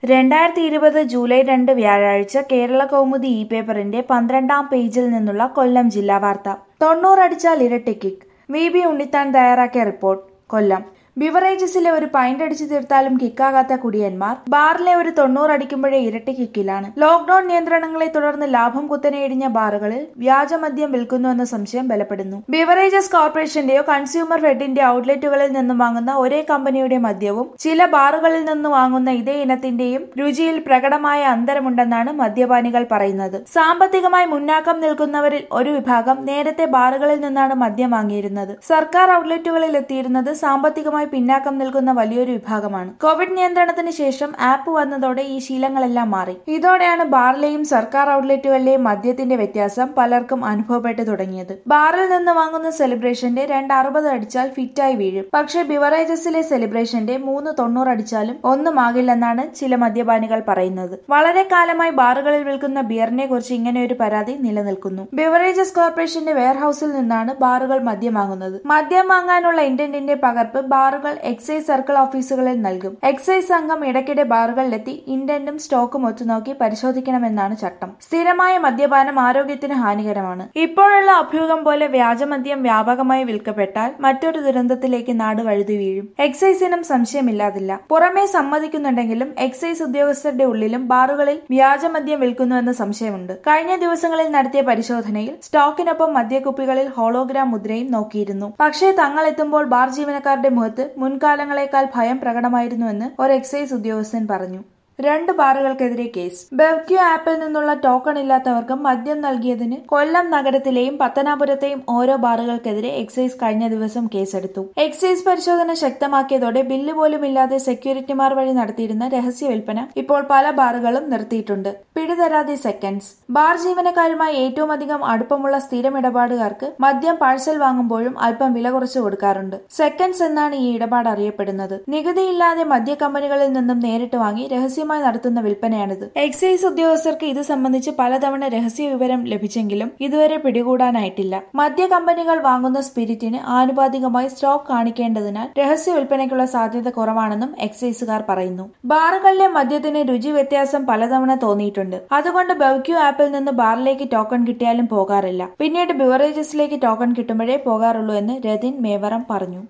രണ്ടായിരത്തി ഇരുപത് ജൂലൈ രണ്ട് വ്യാഴാഴ്ച കേരള കൗമുദി ഇ പേപ്പറിന്റെ പന്ത്രണ്ടാം പേജിൽ നിന്നുള്ള കൊല്ലം ജില്ലാ വാർത്ത തൊണ്ണൂറടിച്ചാൽ ഇരട്ടി കിക്ക് വി ബി ഉണ്ണിത്താൻ തയ്യാറാക്കിയ റിപ്പോർട്ട് കൊല്ലം ബിവറേജസിലെ ഒരു പൈന്റ് അടിച്ചു തീർത്താലും കിക്കാകാത്ത കുടിയന്മാർ ബാറിലെ ഒരു തൊണ്ണൂറടിക്കുമ്പോഴേ ഇരട്ടി കിക്കിലാണ് ലോക്ഡൌൺ നിയന്ത്രണങ്ങളെ തുടർന്ന് ലാഭം കുത്തനെ ഇടിഞ്ഞ ബാറുകളിൽ വ്യാജമദ്യം വിൽക്കുന്നുവെന്ന സംശയം ബലപ്പെടുന്നു ബിവറേജസ് കോർപ്പറേഷന്റെയോ കൺസ്യൂമർ ഫെഡിന്റെ ഔട്ട്ലെറ്റുകളിൽ നിന്നും വാങ്ങുന്ന ഒരേ കമ്പനിയുടെ മദ്യവും ചില ബാറുകളിൽ നിന്ന് വാങ്ങുന്ന ഇതേ ഇനത്തിന്റെയും രുചിയിൽ പ്രകടമായ അന്തരമുണ്ടെന്നാണ് മദ്യപാനികൾ പറയുന്നത് സാമ്പത്തികമായി മുന്നാക്കം നിൽക്കുന്നവരിൽ ഒരു വിഭാഗം നേരത്തെ ബാറുകളിൽ നിന്നാണ് മദ്യം വാങ്ങിയിരുന്നത് സർക്കാർ ഔട്ട്ലെറ്റുകളിൽ എത്തിയിരുന്നത് സാമ്പത്തികമായി പിന്നാക്കം നിൽക്കുന്ന വലിയൊരു വിഭാഗമാണ് കോവിഡ് നിയന്ത്രണത്തിന് ശേഷം ആപ്പ് വന്നതോടെ ഈ ശീലങ്ങളെല്ലാം മാറി ഇതോടെയാണ് ബാറിലെയും സർക്കാർ ഔട്ട്ലെറ്റുകളിലെയും മദ്യത്തിന്റെ വ്യത്യാസം പലർക്കും അനുഭവപ്പെട്ടു തുടങ്ങിയത് ബാറിൽ നിന്ന് വാങ്ങുന്ന സെലിബ്രേഷന്റെ രണ്ട് അറുപത് അടിച്ചാൽ ഫിറ്റായി വീഴും പക്ഷേ ബിവറേജസിലെ സെലിബ്രേഷന്റെ മൂന്ന് തൊണ്ണൂറ് അടിച്ചാലും ഒന്നും ആകില്ലെന്നാണ് ചില മദ്യപാനികൾ പറയുന്നത് വളരെ കാലമായി ബാറുകളിൽ വിൽക്കുന്ന ബിയറിനെ കുറിച്ച് ഇങ്ങനെ ഒരു പരാതി നിലനിൽക്കുന്നു ബിവറേജസ് കോർപ്പറേഷന്റെ വെയർഹൌസിൽ നിന്നാണ് ബാറുകൾ മദ്യം വാങ്ങുന്നത് മദ്യം വാങ്ങാനുള്ള ഇന്റന്റിന്റെ പകർപ്പ് ബാറുകൾ എക്സൈസ് സർക്കിൾ ഓഫീസുകളിൽ നൽകും എക്സൈസ് സംഘം ഇടയ്ക്കിടെ ബാറുകളിലെത്തി ഇന്റന്റും സ്റ്റോക്കും ഒത്തുനോക്കി പരിശോധിക്കണമെന്നാണ് ചട്ടം സ്ഥിരമായ മദ്യപാനം ആരോഗ്യത്തിന് ഹാനികരമാണ് ഇപ്പോഴുള്ള അഭ്യൂഹം പോലെ വ്യാജമദ്യം വ്യാപകമായി വിൽക്കപ്പെട്ടാൽ മറ്റൊരു ദുരന്തത്തിലേക്ക് നാട് വഴുതി വീഴും എക്സൈസിനും സംശയമില്ലാതില്ല പുറമേ സമ്മതിക്കുന്നുണ്ടെങ്കിലും എക്സൈസ് ഉദ്യോഗസ്ഥരുടെ ഉള്ളിലും ബാറുകളിൽ വ്യാജമദ്യം വിൽക്കുന്നുവെന്ന സംശയമുണ്ട് കഴിഞ്ഞ ദിവസങ്ങളിൽ നടത്തിയ പരിശോധനയിൽ സ്റ്റോക്കിനൊപ്പം മദ്യക്കുപ്പികളിൽ ഹോളോഗ്രാം മുദ്രയും നോക്കിയിരുന്നു പക്ഷേ തങ്ങൾ എത്തുമ്പോൾ ബാർ ജീവനക്കാരുടെ മുഖത്ത് മുൻകാലങ്ങളെക്കാൾ ഭയം പ്രകടമായിരുന്നുവെന്ന് ഒരു എക്സൈസ് ഉദ്യോഗസ്ഥൻ പറഞ്ഞു രണ്ട് ബാറുകൾക്കെതിരെ കേസ് ബെവ്ക്യൂ ആപ്പിൽ നിന്നുള്ള ടോക്കൺ ഇല്ലാത്തവർക്ക് മദ്യം നൽകിയതിന് കൊല്ലം നഗരത്തിലെയും പത്തനാപുരത്തെയും ഓരോ ബാറുകൾക്കെതിരെ എക്സൈസ് കഴിഞ്ഞ ദിവസം കേസെടുത്തു എക്സൈസ് പരിശോധന ശക്തമാക്കിയതോടെ ബില്ല് പോലും ഇല്ലാതെ സെക്യൂരിറ്റിമാർ വഴി നടത്തിയിരുന്ന രഹസ്യ വിൽപ്പന ഇപ്പോൾ പല ബാറുകളും നിർത്തിയിട്ടുണ്ട് പിടിതരാതെ സെക്കൻഡ്സ് ബാർ ജീവനക്കാരുമായി ഏറ്റവും അധികം അടുപ്പമുള്ള സ്ഥിരം ഇടപാടുകാർക്ക് മദ്യം പാഴ്സൽ വാങ്ങുമ്പോഴും അല്പം വില കുറച്ച് കൊടുക്കാറുണ്ട് സെക്കൻഡ്സ് എന്നാണ് ഈ ഇടപാട് അറിയപ്പെടുന്നത് നികുതിയില്ലാതെ മദ്യ കമ്പനികളിൽ നിന്നും നേരിട്ട് വാങ്ങി രഹസ്യമായി നടത്തുന്ന വിൽപ്പനയാണിത് എക്സൈസ് ഉദ്യോഗസ്ഥർക്ക് ഇത് സംബന്ധിച്ച് പലതവണ രഹസ്യ വിവരം ലഭിച്ചെങ്കിലും ഇതുവരെ പിടികൂടാനായിട്ടില്ല മദ്യ കമ്പനികൾ വാങ്ങുന്ന സ്പിരിറ്റിന് ആനുപാതികമായി സ്റ്റോക്ക് കാണിക്കേണ്ടതിനാൽ രഹസ്യ വിൽപ്പനയ്ക്കുള്ള സാധ്യത കുറവാണെന്നും എക്സൈസുകാർ പറയുന്നു ബാറുകളിലെ മദ്യത്തിന് രുചി വ്യത്യാസം പലതവണ തോന്നിയിട്ടുണ്ട് അതുകൊണ്ട് ബെവ്ക്യൂ ആപ്പിൽ നിന്ന് ബാറിലേക്ക് ടോക്കൺ കിട്ടിയാലും പോകാറില്ല പിന്നീട് ബിവറേജസിലേക്ക് ടോക്കൺ കിട്ടുമ്പോഴേ പോകാറുള്ളൂ എന്ന് രതിൻ മേവറം പറഞ്ഞു